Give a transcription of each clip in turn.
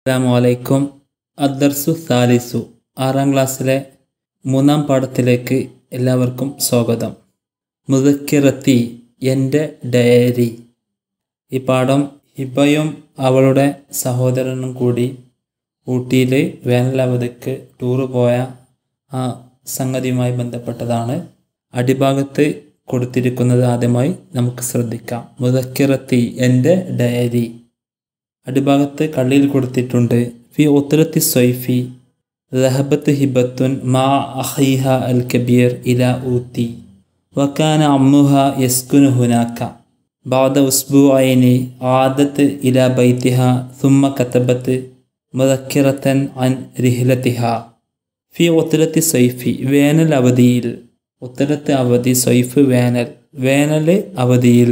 അസ്സാമലൈക്കും അദ്ദർസു സാലിസു ആറാം ക്ലാസ്സിലെ മൂന്നാം പാഠത്തിലേക്ക് എല്ലാവർക്കും സ്വാഗതം മുതക്കിറത്തി എൻ്റെ ഡയറി ഈ പാഠം ഹിബയും അവളുടെ സഹോദരനും കൂടി ഊട്ടിയിൽ വേനലവധിക്ക് ടൂറ് പോയ ആ സംഗതിയുമായി ബന്ധപ്പെട്ടതാണ് അടിഭാഗത്ത് കൊടുത്തിരിക്കുന്നത് ആദ്യമായി നമുക്ക് ശ്രദ്ധിക്കാം മുതക്കിറത്തി എൻ്റെ ഡയറി അടിഭാഗത്ത് കള്ളിയിൽ കൊടുത്തിട്ടുണ്ട് ഫി ഉത്തരത്തി സൊയ്ഫി റഹബത്ത് ഹിബത്തുൻ മാ അഹീഹ അൽ കബീർ ഇല ഊത്തി വക്കാന അമ്മുഹ യസ്കുനു ഹുനാക്ക بعد أسبوعين عادت إلى بيتها ثم كتبت مذكرة عن رحلتها في عطلة الصيف വേനൽ അവധിയിൽ ഉത്തരത്ത് അവധി സൊയ്ഫ് വേനൽ വേനൽ അവധിയിൽ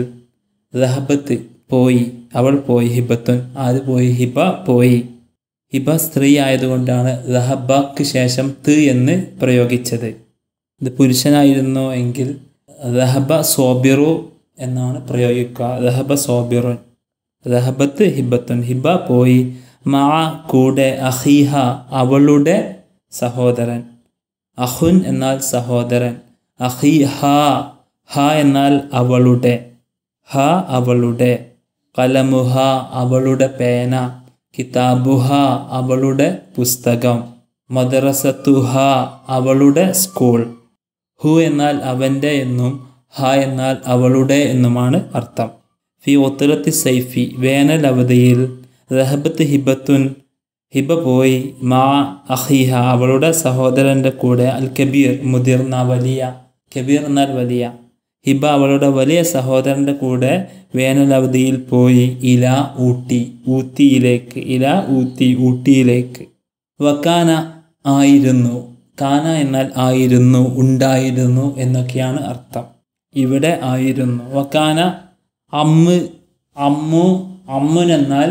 റഹബത്ത് പോയി അവൾ പോയി ഹിബത്തുൻ ആര് പോയി ഹിബ പോയി ഹിബ സ്ത്രീ ആയതുകൊണ്ടാണ് റഹബക്ക് ശേഷം ത് എന്ന് പ്രയോഗിച്ചത് ഇത് പുരുഷനായിരുന്നു എങ്കിൽ റഹബ സോബിറു എന്നാണ് പ്രയോഗിക്കുക റഹബ സോബിറുൻ റഹബത്ത് ഹിബത്തുൻ ഹിബ പോയി മാ കൂടെ അഹീഹ അവളുടെ സഹോദരൻ അഹുൻ എന്നാൽ സഹോദരൻ അഹി ഹ ഹ എന്നാൽ അവളുടെ ഹ അവളുടെ കലമുഹ അവളുടെ പേന കിതാബുഹ അവളുടെ പുസ്തകം മദ്രസത്തുഹ അവളുടെ സ്കൂൾ ഹു എന്നാൽ അവൻ്റെ എന്നും ഹ എന്നാൽ അവളുടെ എന്നുമാണ് അർത്ഥം ഫി ഒത്തുലത്തി സൈഫി വേനൽ അവധിയിൽ റഹബത്ത് ഹിബത്തുൻ ഹിബ പോയി മാ അഹീഹ അവളുടെ സഹോദരൻ്റെ കൂടെ അൽ കബീർ മുതിർന്ന വലിയ കബീർ എന്നാൽ വലിയ ഹിബ അവളുടെ വലിയ സഹോദരൻ്റെ കൂടെ വേനലവധിയിൽ പോയി ഇല ഊട്ടി ഊത്തിയിലേക്ക് ഇല ഊത്തി ഊട്ടിയിലേക്ക് വക്കാന ആയിരുന്നു കാന എന്നാൽ ആയിരുന്നു ഉണ്ടായിരുന്നു എന്നൊക്കെയാണ് അർത്ഥം ഇവിടെ ആയിരുന്നു വക്കാന അമ്മ് അമ്മു അമ്മുൻ എന്നാൽ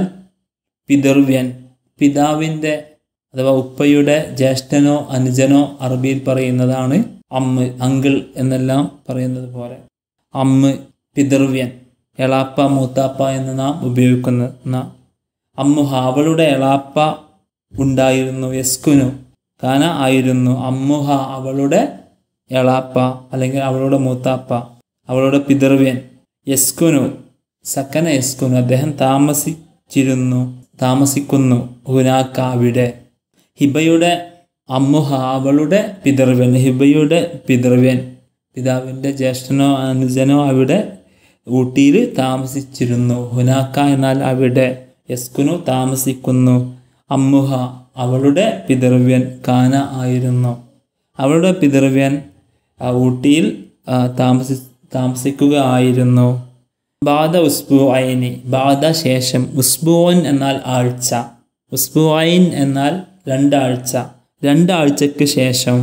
പിതൃവ്യൻ പിതാവിൻ്റെ അഥവാ ഉപ്പയുടെ ജ്യേഷ്ഠനോ അനുജനോ അറബിയിൽ പറയുന്നതാണ് അമ്മ് അങ്കിൾ എന്നെല്ലാം പറയുന്നത് പോലെ അമ്മ് പിതൃവ്യൻ എളാപ്പ മൂത്താപ്പ എന്ന് നാം ഉപയോഗിക്കുന്ന അമ്മുഹ അവളുടെ എളാപ്പ ഉണ്ടായിരുന്നു യസ്കുനു കാന ആയിരുന്നു അമ്മുഹ അവളുടെ എളാപ്പ അല്ലെങ്കിൽ അവളുടെ മൂത്താപ്പ അവളുടെ പിതൃവ്യൻ യസ്കുനു സക്കന യസ്കുനു അദ്ദേഹം താമസിച്ചിരുന്നു താമസിക്കുന്നു ഹുനാക്ക അവിടെ ഹിബയുടെ അമ്മുഹ അവളുടെ പിതൃവ്യൻ ഹിബയുടെ പിതൃവ്യൻ പിതാവിൻ്റെ ജ്യേഷ്ഠനോ അനുജനോ അവിടെ ഊട്ടിയിൽ താമസിച്ചിരുന്നു ഹുനാക്ക എന്നാൽ അവിടെ യസ്കുനു താമസിക്കുന്നു അമ്മുഹ അവളുടെ പിതൃവ്യൻ കാന ആയിരുന്നു അവളുടെ പിതൃവ്യൻ ഊട്ടിയിൽ താമസി താമസിക്കുക ആയിരുന്നു ബാധ ഉസ്ബു ഐനി ബാധ ശേഷം ഉസ്ബുവൻ എന്നാൽ ആഴ്ച ഉസ്ബു ഐൻ എന്നാൽ രണ്ടാഴ്ച രണ്ടാഴ്ചയ്ക്ക് ശേഷം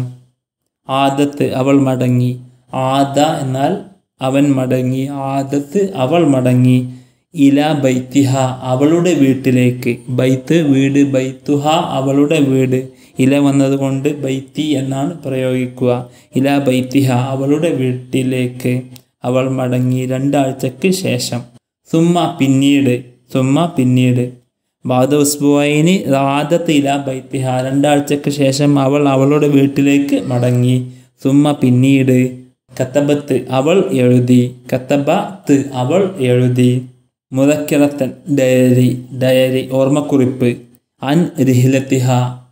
ആദത്ത് അവൾ മടങ്ങി ആദ എന്നാൽ അവൻ മടങ്ങി ആദത്ത് അവൾ മടങ്ങി ഇല ബൈത്തിഹ അവളുടെ വീട്ടിലേക്ക് ബൈത്ത് വീട് ബൈത്തുഹ അവളുടെ വീട് ഇല വന്നതുകൊണ്ട് ബൈത്തി എന്നാണ് പ്രയോഗിക്കുക ഇല ബൈത്തിഹ അവളുടെ വീട്ടിലേക്ക് അവൾ മടങ്ങി രണ്ടാഴ്ചയ്ക്ക് ശേഷം സുമ്മ പിന്നീട് സുമ്മ പിന്നീട് ബാദ ഉസ്ബുവൈനി റാദത്ത് ഇല ബൈത്തിഹ രണ്ടാഴ്ചയ്ക്ക് ശേഷം അവൾ അവളുടെ വീട്ടിലേക്ക് മടങ്ങി സുമ്മ പിന്നീട് കത്തബത്ത് അവൾ എഴുതി കത്തബത്ത് അവൾ എഴുതി മുതക്കിറത്തൻ ഡയറി ഡയറി ഓർമ്മക്കുറിപ്പ് അൻ റിഹിലത്തിഹ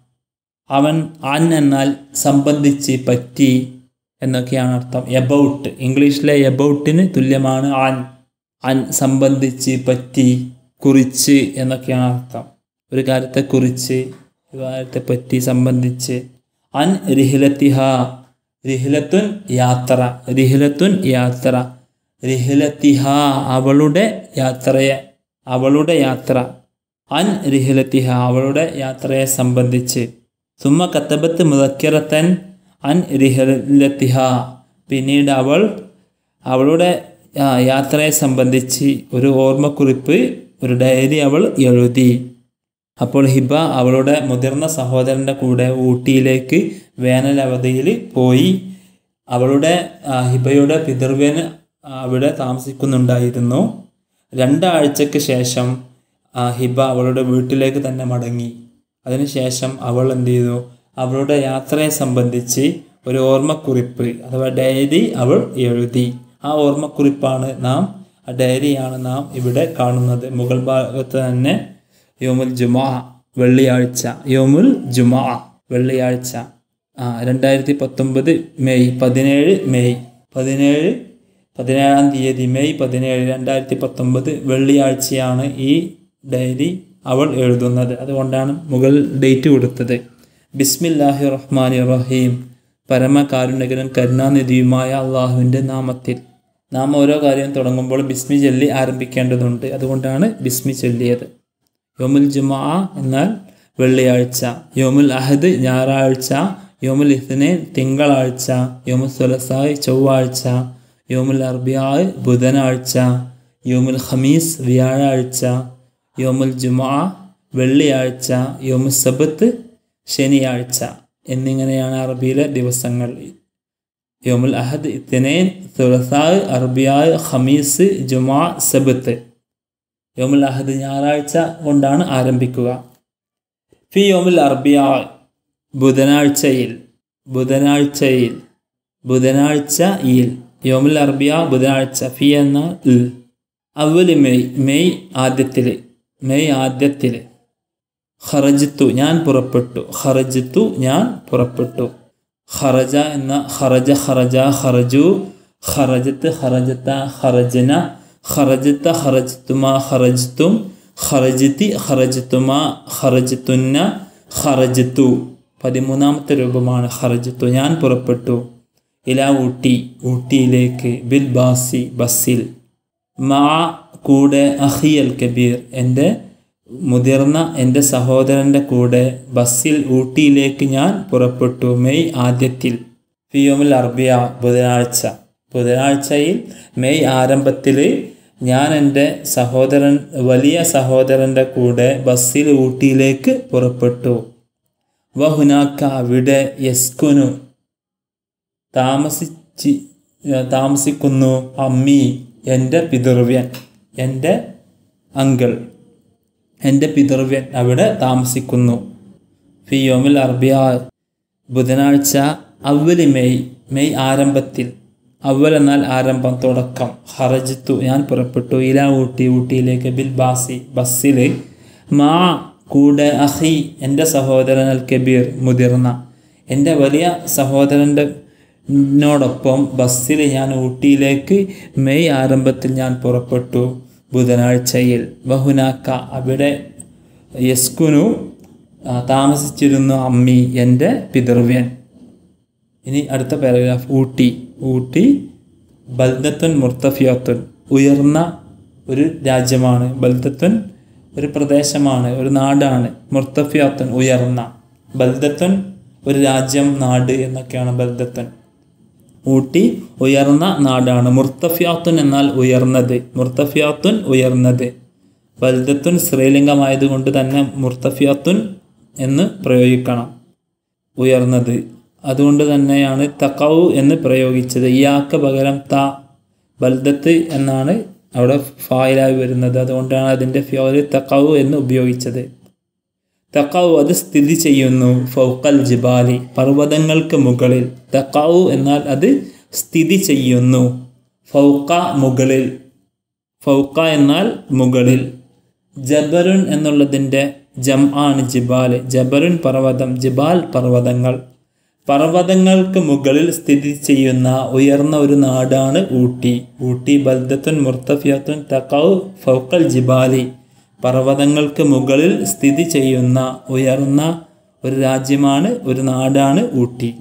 അവൻ അൻ എന്നാൽ സംബന്ധിച്ച് പറ്റി എന്നൊക്കെയാണ് അർത്ഥം എബൌട്ട് ഇംഗ്ലീഷിലെ എബൌട്ടിന് തുല്യമാണ് അൻ അൻ സംബന്ധിച്ച് പറ്റി കുറിച്ച് എന്നൊക്കെയാണ് അർത്ഥം ഒരു കാര്യത്തെ കുറിച്ച് ഒരു കാര്യത്തെ പറ്റി സംബന്ധിച്ച് അൻ റിഹിലത്തിഹ റിഹിലത്തുൻ യാത്ര റിഹിലത്തുൻ യാത്ര റിഹിലത്തിഹ അവളുടെ യാത്രയെ അവളുടെ യാത്ര അൻ റിഹിലത്തിഹ അവളുടെ യാത്രയെ സംബന്ധിച്ച് സുമ കത്തബത്ത് മുതക്കിറത്തൻ അൻ റിഹിലത്തിഹ പിന്നീട് അവൾ അവളുടെ യാത്രയെ സംബന്ധിച്ച് ഒരു ഓർമ്മക്കുറിപ്പ് ഒരു ഡയറി അവൾ എഴുതി അപ്പോൾ ഹിബ അവളുടെ മുതിർന്ന സഹോദരൻ്റെ കൂടെ ഊട്ടിയിലേക്ക് വേനൽ അവധിയിൽ പോയി അവളുടെ ഹിബയുടെ പിതൃവ്യന് അവിടെ താമസിക്കുന്നുണ്ടായിരുന്നു രണ്ടാഴ്ചയ്ക്ക് ശേഷം ആ ഹിബ അവളുടെ വീട്ടിലേക്ക് തന്നെ മടങ്ങി അതിനുശേഷം അവൾ എന്ത് ചെയ്തു അവളുടെ യാത്രയെ സംബന്ധിച്ച് ഒരു ഓർമ്മക്കുറിപ്പ് അഥവാ ഡയറി അവൾ എഴുതി ആ ഓർമ്മക്കുറിപ്പാണ് നാം ആ ഡയറിയാണ് നാം ഇവിടെ കാണുന്നത് മുകൾ ഭാഗത്ത് തന്നെ യോമുൽ ജുമാ വെള്ളിയാഴ്ച യോമുൽ ജുമാ വെള്ളിയാഴ്ച ആ രണ്ടായിരത്തി പത്തൊമ്പത് മെയ് പതിനേഴ് മെയ് പതിനേഴ് പതിനേഴാം തീയതി മെയ് പതിനേഴ് രണ്ടായിരത്തി പത്തൊമ്പത് വെള്ളിയാഴ്ചയാണ് ഈ ഡയറി അവൾ എഴുതുന്നത് അതുകൊണ്ടാണ് മുകൾ ഡേറ്റ് കൊടുത്തത് ബിസ്മില്ലാഹി റഹ്മാനി റഹീം പരമകാരുണികനും കരുണാനിധിയുമായ അള്ളാഹുവിൻ്റെ നാമത്തിൽ നാം ഓരോ കാര്യം തുടങ്ങുമ്പോൾ ബിസ്മി ചൊല്ലി ആരംഭിക്കേണ്ടതുണ്ട് അതുകൊണ്ടാണ് ബിസ്മി ചൊല്ലിയത് യോമുൽ ജുമാ എന്നാൽ വെള്ളിയാഴ്ച യോമുൽ അഹദ് ഞായറാഴ്ച യോമുൽ ഇസ്നെ തിങ്കളാഴ്ച യോമുൽ സുലസായ് ചൊവ്വാഴ്ച യോമുൽ അർബിയായ് ബുധനാഴ്ച യോമുൽ ഖമീസ് വ്യാഴാഴ്ച യോമുൽ ജുമാ വെള്ളിയാഴ്ച യോമുൽ സബത്ത് ശനിയാഴ്ച എന്നിങ്ങനെയാണ് അറബിയിലെ ദിവസങ്ങൾ യോമുൽ അഹദ് ഇത്തനേൻ സുലസായ് അർബിയായ് ഖമീസ് ജുമാ സബത്ത് യോമുൽ അഹദ് ഞായറാഴ്ച കൊണ്ടാണ് ആരംഭിക്കുക ഫി യോമുൽ അർബിയ ബുധനാഴ്ചയിൽ ബുധനാഴ്ചയിൽ ബുധനാഴ്ചയിൽ യോമുൽ അർബിയ ബുധനാഴ്ച ഫി എന്ന ഇൽ അവല് മെയ് മെയ് ആദ്യത്തിൽ മെയ് ആദ്യത്തിൽ ഖറജിത്തു ഞാൻ പുറപ്പെട്ടു ഖറജിത്തു ഞാൻ പുറപ്പെട്ടു ഖറജ എന്ന ഖറജ ഖറജ ഖറജു ഖറജത്ത് ഖറജത്ത ഖറജന ഖറജത്ത ഖറജത്തുമ ഖറജത്തും ഖറജിത്തി ഖറജത്തുമ ഖറജത്തുന്ന ഖറജത്തു പതിമൂന്നാമത്തെ രൂപമാണ് ഖറജത്തു ഞാൻ പുറപ്പെട്ടു ഇല ഊട്ടി ഊട്ടിയിലേക്ക് ബിൽ ബാസി ബസ്സിൽ മാ കൂടെ അഹിയൽ കബീർ എൻ്റെ മുതിർന്ന എൻ്റെ സഹോദരൻ്റെ കൂടെ ബസ്സിൽ ഊട്ടിയിലേക്ക് ഞാൻ പുറപ്പെട്ടു മെയ് ആദ്യത്തിൽ ഫിയോമിൽ അർബിയ ബുധനാഴ്ച ബുധനാഴ്ചയിൽ മെയ് ആരംഭത്തിൽ ഞാൻ എൻ്റെ സഹോദരൻ വലിയ സഹോദരൻ്റെ കൂടെ ബസ്സിൽ ഊട്ടിയിലേക്ക് പുറപ്പെട്ടു വഹുനാക്ക അവിടെ യസ്കുനു താമസിച്ച് താമസിക്കുന്നു അമ്മി എൻ്റെ പിതൃവ്യൻ എൻ്റെ അങ്കിൾ എൻ്റെ പിതൃവ്യൻ അവിടെ താമസിക്കുന്നു ഫിയോമിൽ അർബിയ ബുധനാഴ്ച അവലി മെയ് മെയ് ആരംഭത്തിൽ അവൽ എന്നാൽ ആരംഭം തുടക്കം ഹറജിത്തു ഞാൻ പുറപ്പെട്ടു ഇല ഊട്ടി ഊട്ടിയിലേക്ക് ബിൽ ബാസി ബസ്സിൽ മാ കൂടെ അഹി എൻ്റെ സഹോദരൻ അൽ കബീർ മുതിർന്ന എൻ്റെ വലിയ സഹോദരൻ്റെ നോടൊപ്പം ബസ്സിൽ ഞാൻ ഊട്ടിയിലേക്ക് മെയ് ആരംഭത്തിൽ ഞാൻ പുറപ്പെട്ടു ബുധനാഴ്ചയിൽ ബഹുനാക്ക അവിടെ യസ്കുനു താമസിച്ചിരുന്നു അമ്മി എൻ്റെ പിതൃവ്യൻ ഇനി അടുത്ത പാരഗ്രാഫ് ഊട്ടി ഊട്ടി ബൽദത്തുൻ മുർത്തഫിയത്തുൻ ഉയർന്ന ഒരു രാജ്യമാണ് ബൽദത്തുൻ ഒരു പ്രദേശമാണ് ഒരു നാടാണ് മുർത്തഫിയത്തുൻ ഉയർന്ന ബൽദത്തുൻ ഒരു രാജ്യം നാട് എന്നൊക്കെയാണ് ബൽദത്തുൻ ഊട്ടി ഉയർന്ന നാടാണ് മുർത്തഫിയാത്തുൻ എന്നാൽ ഉയർന്നത് മുർത്തഫിയാത്തുൻ ഉയർന്നത് ബൽദത്തുൻ സ്ത്രീലിംഗമായതുകൊണ്ട് തന്നെ മുർത്തഫിയാത്തുൻ എന്ന് പ്രയോഗിക്കണം ഉയർന്നത് അതുകൊണ്ട് തന്നെയാണ് തക്കവു എന്ന് പ്രയോഗിച്ചത് ഇയാൾക്ക് പകരം ത ബൽദത്ത് എന്നാണ് അവിടെ ഫായിലായി വരുന്നത് അതുകൊണ്ടാണ് അതിൻ്റെ ഫ്യോല് തക്കവു എന്ന് ഉപയോഗിച്ചത് തക്കാവു അത് സ്ഥിതി ചെയ്യുന്നു ഫൗക്കൽ ജിബാലി പർവ്വതങ്ങൾക്ക് മുകളിൽ തക്കാവു എന്നാൽ അത് സ്ഥിതി ചെയ്യുന്നു ഫൗക്ക മുകളിൽ ഫൗക്ക എന്നാൽ മുകളിൽ ജബറുൻ എന്നുള്ളതിൻ്റെ ജം ആണ് ജിബാൽ ജബറുൻ പർവ്വതം ജിബാൽ പർവ്വതങ്ങൾ പർവ്വതങ്ങൾക്ക് മുകളിൽ സ്ഥിതി ചെയ്യുന്ന ഉയർന്ന ഒരു നാടാണ് ഊട്ടി ഊട്ടി ബൽദത്തുൻ മുർത്തഫിയത്തുൻ തക്കൗ ഫൗക്കൽ ജിബാലി പർവ്വതങ്ങൾക്ക് മുകളിൽ സ്ഥിതി ചെയ്യുന്ന ഉയർന്ന ഒരു രാജ്യമാണ് ഒരു നാടാണ് ഊട്ടി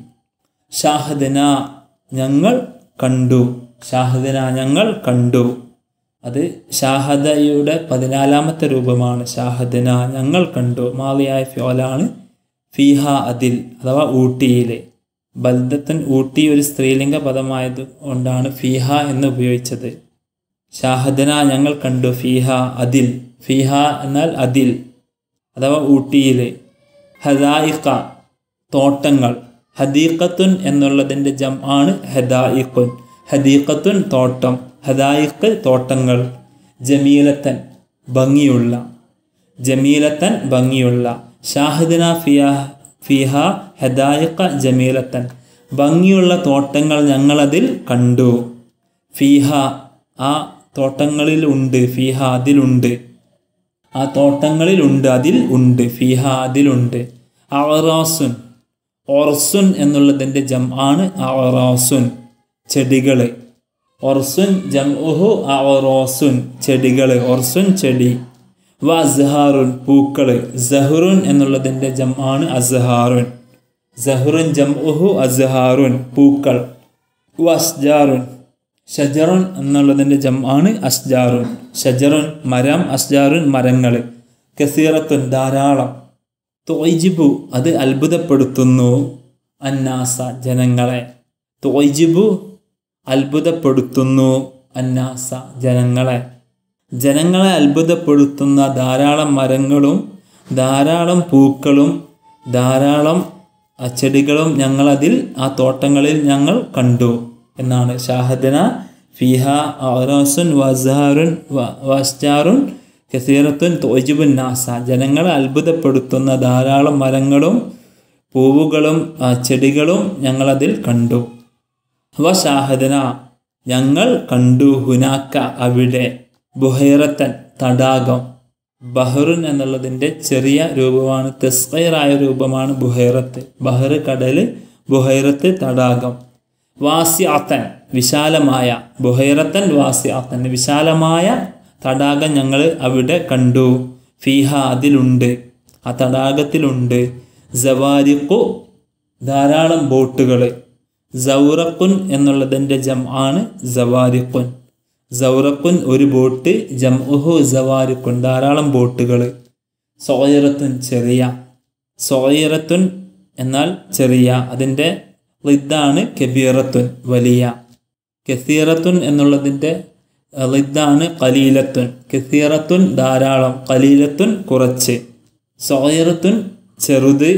ഷാഹദന ഞങ്ങൾ കണ്ടു ഷാഹദന ഞങ്ങൾ കണ്ടു അത് ഷാഹദയുടെ പതിനാലാമത്തെ രൂപമാണ് ഷാഹദന ഞങ്ങൾ കണ്ടു മാലിയായ ഫ്യോലാണ് ഫീഹ അതിൽ അഥവാ ഊട്ടിയിൽ ബൽദത്തൻ ഊട്ടി ഒരു സ്ത്രീലിംഗ പദമായത് കൊണ്ടാണ് ഫീഹ എന്ന് ഉപയോഗിച്ചത് ഷാഹദന ഞങ്ങൾ കണ്ടു ഫീഹ അതിൽ ഫീഹ എന്നാൽ അതിൽ അഥവാ ഊട്ടിയിൽ ഹദായിക്ക തോട്ടങ്ങൾ ഹദീഖത്തുൻ എന്നുള്ളതിൻ്റെ ജം ആണ് ഹദായിഖുൻ ഹദീഖത്തുൻ തോട്ടം ഹദായിഖ് തോട്ടങ്ങൾ ജമീലത്തൻ ഭംഗിയുള്ള ജമീലത്തൻ ഭംഗിയുള്ള ഷാഹിദിന ഫിയ ഫിഹ ഹെദായിക്ക ജമീലത്തൻ ഭംഗിയുള്ള തോട്ടങ്ങൾ ഞങ്ങളതിൽ കണ്ടു ഫീഹ ആ തോട്ടങ്ങളിൽ ഉണ്ട് ഫീഹ അതിലുണ്ട് ആ തോട്ടങ്ങളിലുണ്ട് അതിൽ ഉണ്ട് ഫീഹ അതിലുണ്ട് അവറാസുൻ ഒർസുൻ എന്നുള്ളതിൻ്റെ ജം ആണ് അവറാസുൻ ചെടികൾ ഒർസുൻ ജം ഉഹു അവറോസുൻ ചെടികൾ ഒർസുൻ ചെടി വ അസ്ഹാറുൻ പൂക്കൾ സഹറുൻ എന്നുള്ളതിൻ്റെ ജം ആണ് അസ്ഹാറുൻ സഹറുൻ ജം ഉഹു അസ്ഹാറുൻ പൂക്കൾ വ അസ്ജാറുൻ ഷജറുൻ എന്നുള്ളതിൻ്റെ ജം ആണ് അസ്ജാറുൻ ഷജറുൻ മരം അസ്ജാറുൻ മരങ്ങൾ കസീറത്തുൻ ധാരാളം തോയ്ജിബു അത് അത്ഭുതപ്പെടുത്തുന്നു അന്നാസ ജനങ്ങളെ തോയ്ജിബു അത്ഭുതപ്പെടുത്തുന്നു അന്നാസ ജനങ്ങളെ ജനങ്ങളെ അത്ഭുതപ്പെടുത്തുന്ന ധാരാളം മരങ്ങളും ധാരാളം പൂക്കളും ധാരാളം ചെടികളും ഞങ്ങളതിൽ ആ തോട്ടങ്ങളിൽ ഞങ്ങൾ കണ്ടു എന്നാണ് ഷാഹദന ഫിഹ ഔറാസുൻ വസാറുൻ വസ്റ്റാറുൻ കസീറത്തുൻ തോജിബുൻ നാസ ജനങ്ങളെ അത്ഭുതപ്പെടുത്തുന്ന ധാരാളം മരങ്ങളും പൂവുകളും ചെടികളും ഞങ്ങളതിൽ കണ്ടു വ ഷാഹദന ഞങ്ങൾ കണ്ടു ഹുനാക്ക അവിടെ ബുഹൈറത്തൻ തടാകം ബഹറുൻ എന്നുള്ളതിൻ്റെ ചെറിയ രൂപമാണ് തെസ്കൈറായ രൂപമാണ് ബുഹൈറത്ത് ബഹർ കടൽ ബുഹൈറത്ത് തടാകം വാസിയാത്തൻ വിശാലമായ ബുഹൈറത്തൻ വാസിയാത്തൻ വിശാലമായ തടാകം ഞങ്ങൾ അവിടെ കണ്ടു ഫീഹ അതിലുണ്ട് ആ തടാകത്തിലുണ്ട് ജവാരിക്കു ധാരാളം ബോട്ടുകൾ സൗറക്കുൻ എന്നുള്ളതിൻ്റെ ജം ആണ് സവാരിക്കുൻ സൗറക്കുൻ ഒരു ബോട്ട് ജം ഉഹു സവാരിക്കുൻ ധാരാളം ബോട്ടുകൾ സോയറത്തുൻ ചെറിയ സോയറത്തുൻ എന്നാൽ ചെറിയ അതിൻ്റെ ലിദ്ദാണ് കബീറത്തുൻ വലിയ കസീറത്തുൻ എന്നുള്ളതിൻ്റെ ലിദ്ദാണ് കലീലത്തുൻ കസീറത്തുൻ ധാരാളം കലീലത്തുൻ കുറച്ച് സോയറത്തുൻ ചെറുത്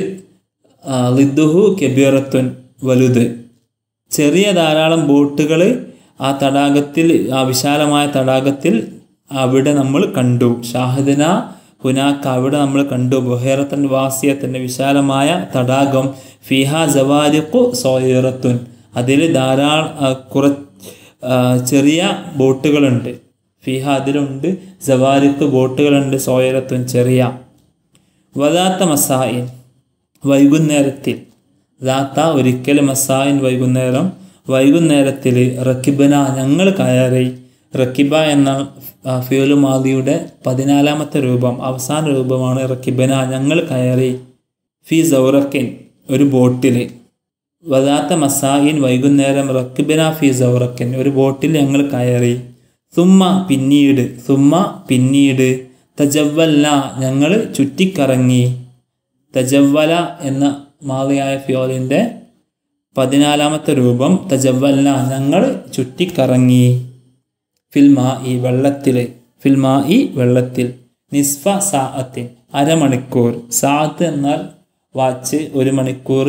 ലിദ്ദുഹു കബീറത്തുൻ വലുത് ചെറിയ ധാരാളം ബോട്ടുകൾ ആ തടാകത്തിൽ ആ വിശാലമായ തടാകത്തിൽ അവിടെ നമ്മൾ കണ്ടു ഷാഹിദിന ഹുനാക്ക അവിടെ നമ്മൾ കണ്ടു ബുഹേറത്തൻ വാസിയത്തിൻ്റെ വിശാലമായ തടാകം ഫിഹ ജവാരിഖു സോയറത്തുൻ അതിൽ ധാരാളം കുറ ചെറിയ ബോട്ടുകളുണ്ട് ഫിഹ അതിലുണ്ട് ജവാരിഖ് ബോട്ടുകളുണ്ട് സോയറത്തുൻ ചെറിയ വദാത്ത മസായിൻ വൈകുന്നേരത്തിൽ ദാത്ത ഒരിക്കൽ മസായിൻ വൈകുന്നേരം വൈകുന്നേരത്തിൽ റക്കിബന ഞങ്ങൾ കയറി റക്കിബ എന്ന ഫ്യൂല് മാദിയുടെ പതിനാലാമത്തെ രൂപം അവസാന രൂപമാണ് റക്കിബന ഞങ്ങൾ കയറി ഫി സൗറക്കിൻ ഒരു ബോട്ടിൽ വദാത്ത മസായിൻ വൈകുന്നേരം റക്കിബന ഫി സൗറക്കിൻ ഒരു ബോട്ടിൽ ഞങ്ങൾ കയറി സുമ്മ പിന്നീട് സുമ്മ പിന്നീട് തജവല്ല ഞങ്ങൾ ചുറ്റിക്കറങ്ങി തജവല എന്ന മാളിയായ ഫ്യോലിൻ്റെ പതിനാലാമത്തെ രൂപം തജവല്ല ഞങ്ങൾ ചുറ്റിക്കറങ്ങി ഫിൽമാ ഈ വെള്ളത്തിൽ ഫിൽമാ ഈ വെള്ളത്തിൽ നിസ്ഫ സാഅത്തിൻ അരമണിക്കൂർ സാഅത്ത് എന്നാൽ വാച്ച് ഒരു മണിക്കൂർ